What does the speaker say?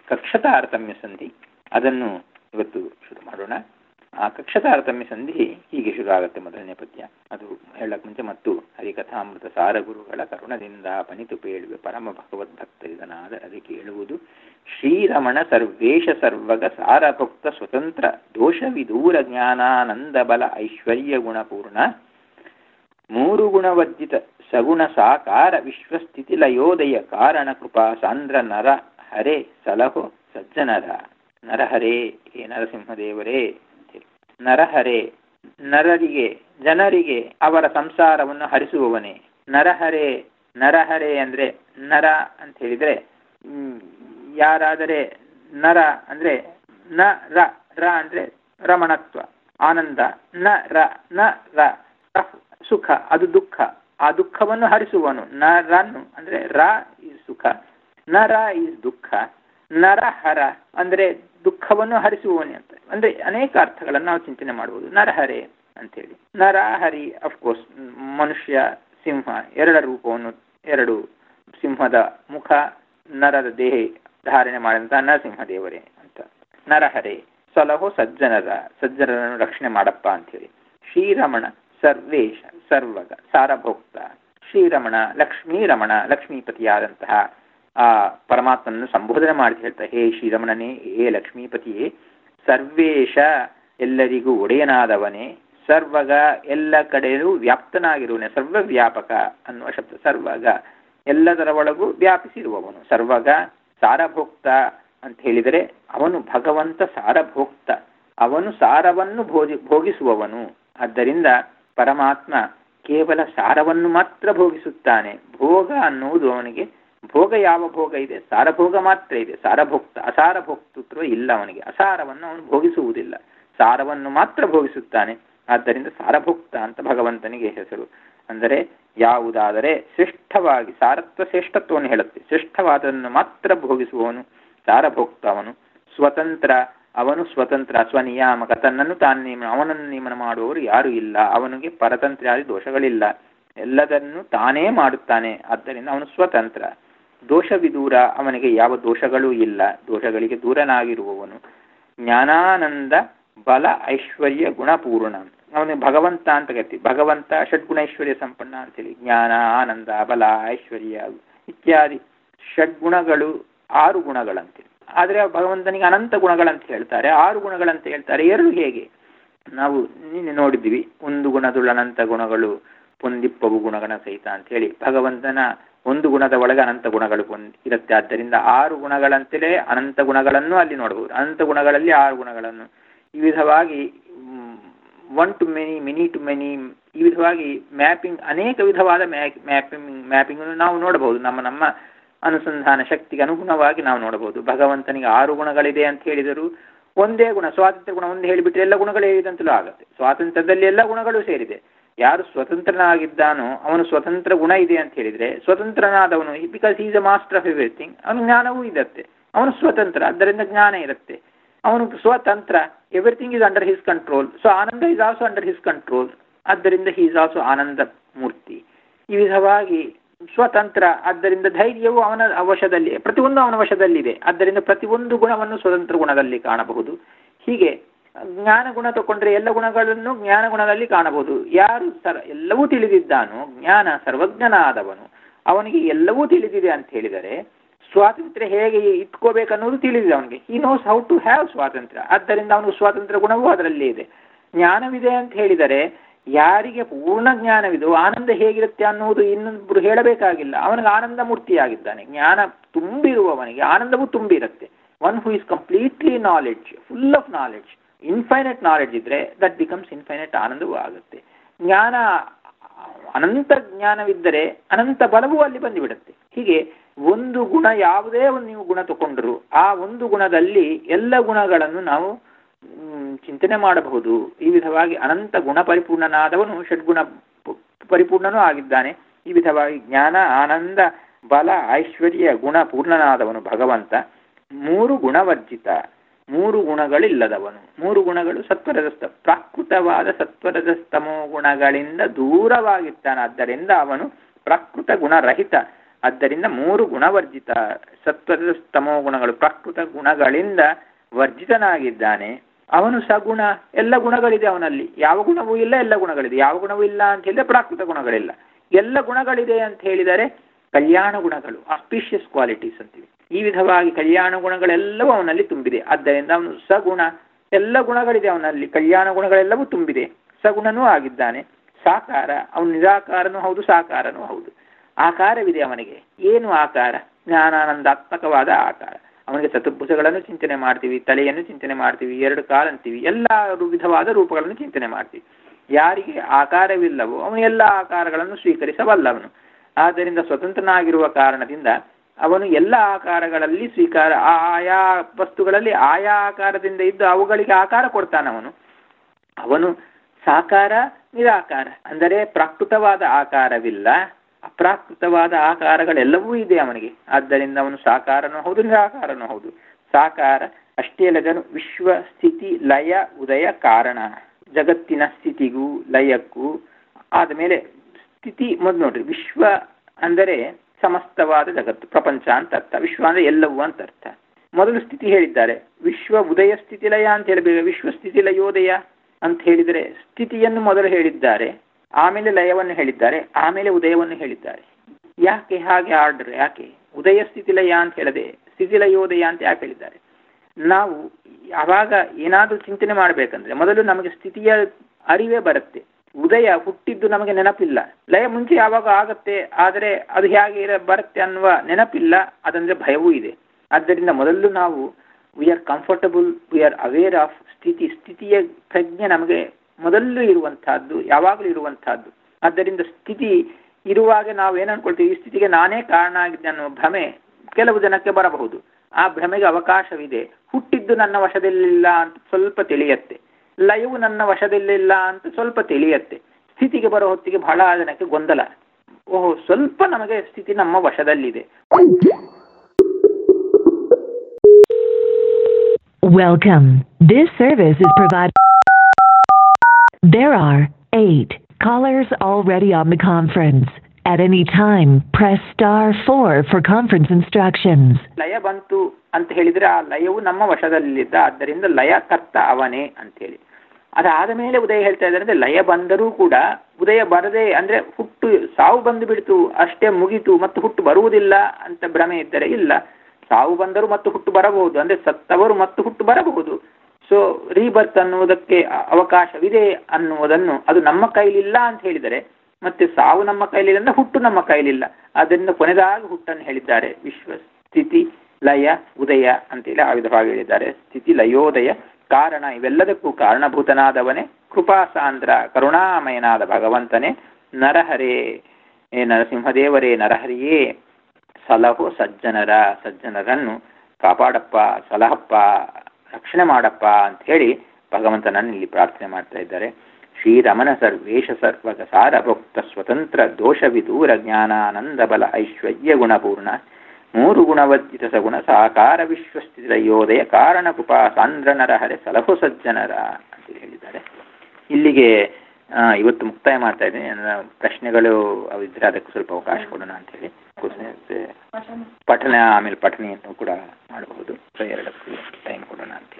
ಕಕ್ಷತಾರತಮ್ಯ ಸಂಧಿ ಅದನ್ನು ಇವತ್ತು ಶುರು ಮಾಡೋಣ ಆ ಕಕ್ಷತಾರತಮ್ಯ ಸಂಧಿ ಹೀಗೆ ಶುರು ಆಗುತ್ತೆ ಮೊದಲನೇ ಪದ್ಯ ಅದು ಹೇಳಕ್ ಮುಂಚೆ ಮತ್ತು ಹರಿಕಥಾಮೃತ ಸಾರ ಗುರುಗಳ ಕರುಣದಿಂದ ಪನಿತು ಪೇಳುವೆ ಪರಮ ಭಗವದ್ಭಕ್ತರಿದನಾದ ಅದು ಕೇಳುವುದು ಶ್ರೀರಮಣ ಸರ್ವೇಶ ಸರ್ವಗ ಸಾರಭಕ್ತ ಸ್ವತಂತ್ರ ದೋಷ ವಿದೂರ ಜ್ಞಾನಾನಂದ ಬಲ ಐಶ್ವರ್ಯ ಗುಣಪೂರ್ಣ ಮೂರು ಗುಣವರ್ಜಿತ ಸಗುಣ ಸಾಕಾರ ವಿಶ್ವಸ್ಥಿತಿ ಲಯೋದಯ ಕಾರಣ ಕೃಪಾ ಸಾಂದ್ರ ನರ ಹರೇ ಸಲಹೋ ಸಜ್ಜನರ ನರಹರೇ ಹೇ ನರಸಿಂಹದೇವರೇ ನರಹರೇ ನರರಿಗೆ ಜನರಿಗೆ ಅವರ ಸಂಸಾರವನ್ನು ಹರಿಸುವವನೇ ನರಹರೇ ನರಹರೇ ಅಂದ್ರೆ ನರ ಅಂತ ಹೇಳಿದ್ರೆ ಯಾರಾದರೆ ನರ ಅಂದ್ರೆ ನ ರ ರ ಅಂದ್ರೆ ರಮಣತ್ವ ಆನಂದ ನ ರ ನ ರ ಸುಖ ಅದು ದುಃಖ ಆ ದುಃಖವನ್ನು ಹರಿಸುವನು ನರನು ಅಂದ್ರೆ ರ ಇಸ್ ಸುಖ ನರ ಇಸ್ ದುಃಖ ನರಹರ ಅಂದ್ರೆ ದುಃಖವನ್ನು ಹರಿಸುವವನೇ ಅಂತ ಅಂದ್ರೆ ಅನೇಕ ಅರ್ಥಗಳನ್ನು ನಾವು ಚಿಂತನೆ ಮಾಡಬಹುದು ನರಹರೆ ಅಂತೇಳಿ ನರಹರಿ ಅಫ್ಕೋರ್ಸ್ ಮನುಷ್ಯ ಸಿಂಹ ಎರಡರ ರೂಪವನ್ನು ಎರಡು ಸಿಂಹದ ಮುಖ ನರದ ದೇಹ ಧಾರಣೆ ಮಾಡಿದಂತಹ ನರಸಿಂಹ ದೇವರೇ ಅಂತ ನರಹರೆ ಸಲಹೋ ಸಜ್ಜನರ ಸಜ್ಜನರನ್ನು ರಕ್ಷಣೆ ಮಾಡಪ್ಪ ಅಂತೇಳಿ ಶ್ರೀರಮಣ ಸರ್ವೇಶ ಸರ್ವಗ ಸಾರಭೋಕ್ತ ಶ್ರೀರಮಣ ಲಕ್ಷ್ಮೀರಮಣ ಲಕ್ಷ್ಮೀಪತಿಯಾದಂತಹ ಆ ಪರಮಾತ್ಮನನ್ನು ಸಂಬೋಧನೆ ಮಾಡಿ ಹೇಳ್ತಾ ಹೇ ಶ್ರೀರಮಣನೇ ಹೇ ಲಕ್ಷ್ಮೀಪತಿಯೇ ಸರ್ವೇಶ ಎಲ್ಲರಿಗೂ ಒಡೆಯನಾದವನೇ ಸರ್ವಗ ಎಲ್ಲ ಕಡೆಯೂ ವ್ಯಾಪ್ತನಾಗಿರುವನೆ ಸರ್ವವ್ಯಾಪಕ ಅನ್ನುವ ಶಬ್ದ ಸರ್ವಗ ಎಲ್ಲದರ ಒಳಗೂ ವ್ಯಾಪಿಸಿರುವವನು ಸರ್ವಗ ಸಾರಭೋಕ್ತ ಅಂತ ಹೇಳಿದರೆ ಅವನು ಭಗವಂತ ಸಾರಭೋಕ್ತ ಅವನು ಸಾರವನ್ನು ಭೋಜಿ ಭೋಗಿಸುವವನು ಆದ್ದರಿಂದ ಪರಮಾತ್ಮ ಕೇವಲ ಸಾರವನ್ನು ಮಾತ್ರ ಭೋಗಿಸುತ್ತಾನೆ ಭೋಗ ಅನ್ನುವುದು ಅವನಿಗೆ ಭೋಗ ಯಾವ ಭೋಗ ಇದೆ ಸಾರಭೋಗ ಮಾತ್ರ ಇದೆ ಸಾರಭೋಕ್ತ ಅಸಾರಭೋಕ್ತೃತ್ವ ಇಲ್ಲ ಅವನಿಗೆ ಅಸಾರವನ್ನು ಅವನು ಭೋಗಿಸುವುದಿಲ್ಲ ಸಾರವನ್ನು ಮಾತ್ರ ಭೋಗಿಸುತ್ತಾನೆ ಆದ್ದರಿಂದ ಸಾರಭೋಕ್ತ ಅಂತ ಭಗವಂತನಿಗೆ ಹೆಸರು ಅಂದರೆ ಯಾವುದಾದರೆ ಶ್ರೇಷ್ಠವಾಗಿ ಸಾರತ್ವ ಶ್ರೇಷ್ಠತ್ವವನ್ನು ಹೇಳುತ್ತೆ ಶ್ರೇಷ್ಠವಾದನ್ನು ಮಾತ್ರ ಭೋಗಿಸುವವನು ಸಾರಭೋಕ್ತ ಅವನು ಸ್ವತಂತ್ರ ಅವನು ಸ್ವತಂತ್ರ ಸ್ವನಿಯಾಮಕ ತನ್ನನ್ನು ತಾನು ನೇಮನ ಅವನನ್ನು ನೇಮನ ಮಾಡುವವರು ಯಾರೂ ಇಲ್ಲ ಅವನಿಗೆ ಪರತಂತ್ರ್ಯಾದಿ ದೋಷಗಳಿಲ್ಲ ಎಲ್ಲದನ್ನು ತಾನೇ ಮಾಡುತ್ತಾನೆ ಆದ್ದರಿಂದ ಅವನು ಸ್ವತಂತ್ರ ದೋಷವಿದೂರ ಅವನಿಗೆ ಯಾವ ದೋಷಗಳೂ ಇಲ್ಲ ದೋಷಗಳಿಗೆ ದೂರನಾಗಿರುವವನು ಜ್ಞಾನಾನಂದ ಬಲ ಐಶ್ವರ್ಯ ಗುಣಪೂರ್ಣ ಅವನು ಭಗವಂತ ಅಂತ ಕರಿತೀವಿ ಭಗವಂತ ಷಡ್ಗುಣೈಶ್ವರ್ಯ ಸಂಪನ್ನ ಅಂತೇಳಿ ಜ್ಞಾನ ಆನಂದ ಬಲ ಐಶ್ವರ್ಯ ಇತ್ಯಾದಿ ಷಡ್ಗುಣಗಳು ಆರು ಗುಣಗಳಂತೆ ಆದರೆ ಭಗವಂತನಿಗೆ ಅನಂತ ಗುಣಗಳಂತ ಹೇಳ್ತಾರೆ ಆರು ಗುಣಗಳಂತ ಹೇಳ್ತಾರೆ ಎರಡು ಹೇಗೆ ನಾವು ನಿನ್ನೆ ನೋಡಿದ್ವಿ ಒಂದು ಗುಣದುಳ್ಳ ಅನಂತ ಗುಣಗಳು ಪೊಂದಿಪ್ಪವು ಗುಣಗಣ ಸಹಿತ ಅಂತ ಹೇಳಿ ಭಗವಂತನ ಒಂದು ಗುಣದ ಒಳಗೆ ಅನಂತ ಗುಣಗಳು ಇರುತ್ತೆ ಆದ್ದರಿಂದ ಆರು ಗುಣಗಳಂತಲೇ ಅನಂತ ಗುಣಗಳನ್ನು ಅಲ್ಲಿ ನೋಡಬಹುದು ಅನಂತ ಗುಣಗಳಲ್ಲಿ ಆರು ಗುಣಗಳನ್ನು ಈ ವಿಧವಾಗಿ one to many many to many ಈ ವಿಧವಾಗಿ ಮ್ಯಾಪಿಂಗ್ ಅನೇಕ ವಿಧವಾದ ಮ್ಯಾಪಿಂಗ್ ಮ್ಯಾಪಿಂಗ್ ನಾವು ನೋಡಬಹುದು ನಮ್ಮ ನಮ್ಮ ಅನುಸಂಧಾನ ಶಕ್ತಿಗೆ ಅನುಗುಣವಾಗಿ ನಾವು ನೋಡಬಹುದು ಭಗವಂತನಿಗೆ ಆರು ಗುಣಗಳಿದೆ ಅಂತ ಹೇಳಿದರು ಒಂದೇ ಗುಣ ಸ್ವಾತಂತ್ರ್ಯ ಗುಣ ಒಂದು ಹೇಳಿಬಿಟ್ರೆ ಎಲ್ಲ ಗುಣಗಳು ಹೇಳಿದಂತಲೂ ಆಗುತ್ತೆ ಸ್ವಾತಂತ್ರ್ಯದಲ್ಲಿ ಎಲ್ಲ ಗುಣಗಳು ಸೇರಿದೆ ಯಾರು ಸ್ವತಂತ್ರನಾಗಿದ್ದಾನೋ ಅವನು ಸ್ವತಂತ್ರ ಗುಣ ಇದೆ ಅಂತ ಹೇಳಿದ್ರೆ ಸ್ವತಂತ್ರನಾದವನು because is a master of everything ಅವನು ಜ್ಞಾನವೂ ಇರುತ್ತೆ ಅವನು ಸ್ವತಂತ್ರ ಆದ್ದರಿಂದ ಜ್ಞಾನ ಇರುತ್ತೆ ಅವನು ಸ್ವತಂತ್ರ everything is under his control so ananda is also under his control ಆದ್ದರಿಂದ ಹಿ ಈಸ್ ಆಲ್ಸೋ ಆನಂದ ಮೂರ್ತಿ ಈ ವಿಧವಾಗಿ ಸ್ವತಂತ್ರ ಆದ್ದರಿಂದ ಧೈರ್ಯವು ಅವನ ವಶದಲ್ಲಿ ಪ್ರತಿಯೊಂದು ಅವನ ವಶದಲ್ಲಿದೆ ಆದ್ದರಿಂದ ಪ್ರತಿಯೊಂದು ಗುಣವನ್ನು ಸ್ವತಂತ್ರ ಗುಣದಲ್ಲಿ ಕಾಣಬಹುದು ಹೀಗೆ ಜ್ಞಾನ ಗುಣ ತಗೊಂಡ್ರೆ ಎಲ್ಲ ಗುಣಗಳನ್ನು ಜ್ಞಾನ ಗುಣದಲ್ಲಿ ಕಾಣಬಹುದು ಯಾರು ಸರ್ ಎಲ್ಲವೂ ತಿಳಿದಿದ್ದಾನೋ ಜ್ಞಾನ ಸರ್ವಜ್ಞನಾದವನು ಅವನಿಗೆ ಎಲ್ಲವೂ ತಿಳಿದಿದೆ ಅಂತ ಹೇಳಿದರೆ ಸ್ವಾತಂತ್ರ್ಯ ಹೇಗೆ ಇಟ್ಕೋಬೇಕನ್ನೋದು ತಿಳಿದಿದೆ ಅವನಿಗೆ ಈ ನೋಸ್ ಹೌ ಟು ಹ್ಯಾವ್ ಸ್ವಾತಂತ್ರ್ಯ ಆದ್ದರಿಂದ ಅವನಿಗೆ ಸ್ವಾತಂತ್ರ್ಯ ಗುಣವೂ ಅದರಲ್ಲಿ ಇದೆ ಜ್ಞಾನವಿದೆ ಅಂತ ಹೇಳಿದರೆ ಯಾರಿಗೆ ಪೂರ್ಣ ಜ್ಞಾನವಿದೋ ಆನಂದ ಹೇಗಿರುತ್ತೆ ಅನ್ನುವುದು ಇನ್ನೊಬ್ಬರು ಹೇಳಬೇಕಾಗಿಲ್ಲ ಅವನಿಗೆ ಆನಂದ ಮೂರ್ತಿಯಾಗಿದ್ದಾನೆ ಜ್ಞಾನ ತುಂಬಿರುವವನಿಗೆ ಆನಂದವೂ ತುಂಬಿರುತ್ತೆ one who is completely knowledge full of knowledge infinite knowledge ಇದ್ರೆ ದಟ್ ಬಿಕಮ್ಸ್ ಇನ್ಫೈನೈಟ್ ಆನಂದವೂ ಆಗುತ್ತೆ ಜ್ಞಾನ ಅನಂತ ಜ್ಞಾನವಿದ್ದರೆ ಅನಂತ ಬಲವೂ ಅಲ್ಲಿ ಬಂದುಬಿಡುತ್ತೆ ಹೀಗೆ ಒಂದು ಗುಣ ಯಾವುದೇ ಒಂದು ನೀವು ಗುಣ ತಗೊಂಡ್ರು ಆ ಒಂದು ಗುಣದಲ್ಲಿ ಎಲ್ಲ ಗುಣಗಳನ್ನು ನಾವು ಚಿಂತನೆ ಮಾಡಬಹುದು ಈ ವಿಧವಾಗಿ ಅನಂತ ಗುಣ ಪರಿಪೂರ್ಣನಾದವನು ಷಡ್ಗುಣ ಪರಿಪೂರ್ಣನೂ ಆಗಿದ್ದಾನೆ ಈ ವಿಧವಾಗಿ ಜ್ಞಾನ ಆನಂದ ಬಲ ಐಶ್ವರ್ಯ ಗುಣ ಪೂರ್ಣನಾದವನು ಭಗವಂತ ಮೂರು ಗುಣವರ್ಜಿತ ಮೂರು ಗುಣಗಳಿಲ್ಲದವನು ಮೂರು ಗುಣಗಳು ಸತ್ವರಜಸ್ತ ಪ್ರಾಕೃತವಾದ ಸತ್ವರಜಸ್ತಮೋ ಗುಣಗಳಿಂದ ದೂರವಾಗಿದ್ದಾನೆ ಆದ್ದರಿಂದ ಅವನು ಪ್ರಾಕೃತ ಗುಣರಹಿತ ಆದ್ದರಿಂದ ಮೂರು ಗುಣವರ್ಜಿತ ಸತ್ವದ ತಮೋ ಗುಣಗಳು ಪ್ರಕೃತ ಗುಣಗಳಿಂದ ವರ್ಜಿತನಾಗಿದ್ದಾನೆ ಅವನು ಸಗುಣ ಎಲ್ಲ ಗುಣಗಳಿದೆ ಅವನಲ್ಲಿ ಯಾವ ಗುಣವೂ ಇಲ್ಲ ಎಲ್ಲ ಗುಣಗಳಿದೆ ಯಾವ ಗುಣವೂ ಇಲ್ಲ ಅಂತ ಹೇಳಿದ್ರೆ ಪ್ರಾಕೃತ ಗುಣಗಳಿಲ್ಲ ಎಲ್ಲ ಗುಣಗಳಿದೆ ಅಂತ ಹೇಳಿದರೆ ಕಲ್ಯಾಣ ಗುಣಗಳು ಆಸ್ಪಿಷಿಯಸ್ ಕ್ವಾಲಿಟೀಸ್ ಅಂತೀವಿ ಈ ವಿಧವಾಗಿ ಕಲ್ಯಾಣ ಗುಣಗಳೆಲ್ಲವೂ ಅವನಲ್ಲಿ ತುಂಬಿದೆ ಆದ್ದರಿಂದ ಅವನು ಸಗುಣ ಎಲ್ಲ ಗುಣಗಳಿದೆ ಅವನಲ್ಲಿ ಕಲ್ಯಾಣ ಗುಣಗಳೆಲ್ಲವೂ ತುಂಬಿದೆ ಸಗುಣನೂ ಆಗಿದ್ದಾನೆ ಸಾಕಾರ ಅವನು ನಿರಾಕಾರನೂ ಹೌದು ಸಾಕಾರನೂ ಹೌದು ಆಕಾರವಿದೆ ಅವನಿಗೆ ಏನು ಆಕಾರ ಜ್ಞಾನಾನಂದಾತ್ಮಕವಾದ ಆಕಾರ ಅವನಿಗೆ ಚತುರ್ಭುಜಗಳನ್ನು ಚಿಂತನೆ ಮಾಡ್ತೀವಿ ತಲೆಯನ್ನು ಚಿಂತನೆ ಮಾಡ್ತೀವಿ ಎರಡು ಕಾಲು ಅಂತೀವಿ ಎಲ್ಲ ವಿಧವಾದ ರೂಪಗಳನ್ನು ಚಿಂತನೆ ಮಾಡ್ತೀವಿ ಯಾರಿಗೆ ಆಕಾರವಿಲ್ಲವೋ ಅವನು ಎಲ್ಲ ಆಕಾರಗಳನ್ನು ಸ್ವೀಕರಿಸಬಲ್ಲವನು ಆದ್ದರಿಂದ ಸ್ವತಂತ್ರನಾಗಿರುವ ಕಾರಣದಿಂದ ಅವನು ಎಲ್ಲ ಆಕಾರಗಳಲ್ಲಿ ಸ್ವೀಕಾರ ಆಯಾ ವಸ್ತುಗಳಲ್ಲಿ ಆಯಾ ಆಕಾರದಿಂದ ಇದ್ದು ಅವುಗಳಿಗೆ ಆಕಾರ ಕೊಡ್ತಾನವನು ಅವನು ಸಾಕಾರ ನಿರಾಕಾರ ಅಂದರೆ ಪ್ರಾಕೃತವಾದ ಆಕಾರವಿಲ್ಲ ಅಪ್ರಾಕೃತವಾದ ಆಕಾರಗಳೆಲ್ಲವೂ ಇದೆ ಅವನಿಗೆ ಆದ್ದರಿಂದ ಅವನು ಸಾಕಾರನೂ ಹೌದು ನಿರಾಕಾರನೂ ಹೌದು ಸಾಕಾರ ಅಷ್ಟೇ ಅಲ್ಲದನು ವಿಶ್ವ ಸ್ಥಿತಿ ಲಯ ಉದಯ ಕಾರಣ ಜಗತ್ತಿನ ಸ್ಥಿತಿಗೂ ಲಯಕ್ಕೂ ಆದಮೇಲೆ ಸ್ಥಿತಿ ಮೊದಲು ನೋಡ್ರಿ ವಿಶ್ವ ಅಂದರೆ ಸಮಸ್ತವಾದ ಜಗತ್ತು ಪ್ರಪಂಚ ಅಂತ ಅರ್ಥ ವಿಶ್ವ ಅಂದರೆ ಎಲ್ಲವೂ ಅಂತ ಅರ್ಥ ಮೊದಲು ಸ್ಥಿತಿ ಹೇಳಿದ್ದಾರೆ ವಿಶ್ವ ಉದಯ ಸ್ಥಿತಿ ಲಯ ಅಂತ ಹೇಳಬೇಕು ವಿಶ್ವ ಸ್ಥಿತಿ ಲಯೋದಯ ಅಂತ ಹೇಳಿದರೆ ಸ್ಥಿತಿಯನ್ನು ಮೊದಲು ಹೇಳಿದ್ದಾರೆ ಆಮೇಲೆ ಲಯವನ್ನು ಹೇಳಿದ್ದಾರೆ ಆಮೇಲೆ ಉದಯವನ್ನು ಹೇಳಿದ್ದಾರೆ ಯಾಕೆ ಹಾಗೆ ಆರ್ಡರ್ ಯಾಕೆ ಉದಯ ಸ್ಥಿತಿ ಲಯ ಅಂತ ಹೇಳದೆ ಸ್ಥಿತಿ ಲಯೋದಯ ಅಂತ ಯಾಕೆ ಹೇಳಿದ್ದಾರೆ ನಾವು ಯಾವಾಗ ಏನಾದರೂ ಚಿಂತನೆ ಮಾಡಬೇಕಂದ್ರೆ ಮೊದಲು ನಮಗೆ ಸ್ಥಿತಿಯ ಅರಿವೇ ಬರುತ್ತೆ ಉದಯ ಹುಟ್ಟಿದ್ದು ನಮಗೆ ನೆನಪಿಲ್ಲ ಲಯ ಮುಂಚೆ ಯಾವಾಗ ಆಗತ್ತೆ ಆದರೆ ಅದು ಹೇಗೆ ಇರ ಬರುತ್ತೆ ಅನ್ನುವ ನೆನಪಿಲ್ಲ ಅದಂದ್ರೆ ಭಯವೂ ಇದೆ ಆದ್ದರಿಂದ ಮೊದಲು ನಾವು we are comfortable we are aware of ಸ್ಥಿತಿ ಸ್ಥಿತಿಯ ಪ್ರಜ್ಞೆ ನಮಗೆ ಮೊದಲು ಇರುವಂತಹದ್ದು ಯಾವಾಗಲೂ ಇರುವಂತಹದ್ದು ಆದ್ದರಿಂದ ಸ್ಥಿತಿ ಇರುವಾಗ ನಾವು ಏನು ಅನ್ಕೊಳ್ತೀವಿ ಈ ಸ್ಥಿತಿಗೆ ನಾನೇ ಕಾರಣ ಆಗಿದ್ದೆ ಅನ್ನೋ ಭ್ರಮೆ ಕೆಲವು ಜನಕ್ಕೆ ಬರಬಹುದು ಆ ಭ್ರಮೆಗೆ ಅವಕಾಶವಿದೆ ಹುಟ್ಟಿದ್ದು ನನ್ನ ವಶದಲ್ಲಿಲ್ಲ ಅಂತ ಸ್ವಲ್ಪ ತಿಳಿಯತ್ತೆ ಲಯವು ನನ್ನ ವಶದಲ್ಲಿಲ್ಲ ಅಂತ ಸ್ವಲ್ಪ ತಿಳಿಯತ್ತೆ ಸ್ಥಿತಿಗೆ ಬರೋ ಹೊತ್ತಿಗೆ ಬಹಳ ಜನಕ್ಕೆ ಗೊಂದಲ ಓಹೋ ಸ್ವಲ್ಪ ನಮಗೆ ಸ್ಥಿತಿ ನಮ್ಮ ವಶದಲ್ಲಿದೆ Welcome. This service is provided. There are eight callers already on the conference. At any time, press star 4 for conference instructions. ಲಯ ಬಂತು ಅಂತ ಹೇಳಿದ್ರೆ ಆ ಲಯವು ನಮ್ಮ ವಶದಲ್ಲಿದ್ದ ಆದ್ದರಿಂದ ಲಯಕರ್ತ ಅವನೇ ಅಂತೇಳಿ ಅದಾದ ಮೇಲೆ ಉದಯ ಹೇಳ್ತಾ ಇದ್ದಾರೆ ಅಂದ್ರೆ ಲಯ ಬಂದರೂ ಕೂಡ ಉದಯ ಬರದೆ ಅಂದ್ರೆ ಹುಟ್ಟು ಸಾವು ಬಂದು ಬಿಡ್ತು ಅಷ್ಟೇ ಮುಗಿತು ಮತ್ತು ಹುಟ್ಟು ಬರುವುದಿಲ್ಲ ಅಂತ ಭ್ರಮೆ ಇದ್ದರೆ ಇಲ್ಲ ಸಾವು ಬಂದರೂ ಮತ್ತು ಹುಟ್ಟು ಬರಬಹುದು ಅಂದ್ರೆ ಸತ್ತವರು ಮತ್ತು ಹುಟ್ಟು ಬರಬಹುದು ಸೊ ರೀಬರ್ತ್ ಅನ್ನುವುದಕ್ಕೆ ಅ- ಅವಕಾಶವಿದೆ ಅನ್ನುವುದನ್ನು ಅದು ನಮ್ಮ ಕೈಲಿಲ್ಲ ಅಂತ ಹೇಳಿದರೆ ಮತ್ತೆ ಸಾವು ನಮ್ಮ ಕೈಲಿಲ್ಲ ಅಂದ್ರೆ ಹುಟ್ಟು ನಮ್ಮ ಕೈಲಿಲ್ಲ ಅದರಿಂದ ಕೊನೆದಾಗಿ ಹುಟ್ಟನ್ನು ಹೇಳಿದ್ದಾರೆ ವಿಶ್ವ ಸ್ಥಿತಿ ಲಯ ಉದಯ ಅಂತೇಳಿ ಆ ವಿಧವಾಗಿ ಹೇಳಿದ್ದಾರೆ ಸ್ಥಿತಿ ಲಯೋದಯ ಕಾರಣ ಇವೆಲ್ಲದಕ್ಕೂ ಕಾರಣಭೂತನಾದವನೇ ಕೃಪಾಸಾಂದ್ರ ಕರುಣಾಮಯನಾದ ಭಗವಂತನೇ ನರಹರೇ ಏ ನರಸಿಂಹದೇವರೇ ನರಹರಿಯೇ ಸಲಹೋ ಸಜ್ಜನರ ಸಜ್ಜನರನ್ನು ಕಾಪಾಡಪ್ಪ ಸಲಹಪ್ಪ ರಕ್ಷಣೆ ಮಾಡಪ್ಪ ಅಂತ ಹೇಳಿ ಭಗವಂತನನ್ನು ಇಲ್ಲಿ ಪ್ರಾರ್ಥನೆ ಮಾಡ್ತಾ ಇದ್ದಾರೆ ಶ್ರೀರಮಣ ಸರ್ವೇಶ ಸರ್ವಗ ಸಾರಭೋಕ್ತ ಸ್ವತಂತ್ರ ದೋಷ ವಿದೂರ ಜ್ಞಾನಾನಂದ ಬಲ ಐಶ್ವರ್ಯ ಗುಣಪೂರ್ಣ ಮೂರು ಗುಣವರ್ಜಿತ ಸಗುಣ ಸಾಕಾರ ವಿಶ್ವಸ್ಥಿತಿಯೋದಯ ಕಾರಣ ಕೃಪಾ ಸಾಂದ್ರ ನರಹರೆ ಸಲಹು ಸಜ್ಜನರ ಅಂತ ಹೇಳಿದ್ದಾರೆ ಇಲ್ಲಿಗೆ ಆ, ಇವತ್ತು ಮುಕ್ತಾಯ ಮಾಡ್ತಾ ಇದ್ದೀನಿ ನನ್ನ ಪ್ರಶ್ನೆಗಳು ಅವು ಇದ್ರೆ ಅದಕ್ಕೆ ಸ್ವಲ್ಪ ಅವಕಾಶ ಕೊಡೋಣ ಅಂತ ಹೇಳಿ ಮತ್ತೆ ಪಠನ ಆಮೇಲೆ ಪಠಣೆಯನ್ನು ಕೂಡ ಮಾಡಬಹುದು ಸೊ ಎರಡಕ್ಕೂ ಟೈಮ್ ಕೊಡೋಣ ಅಂತ ಹೇಳಿ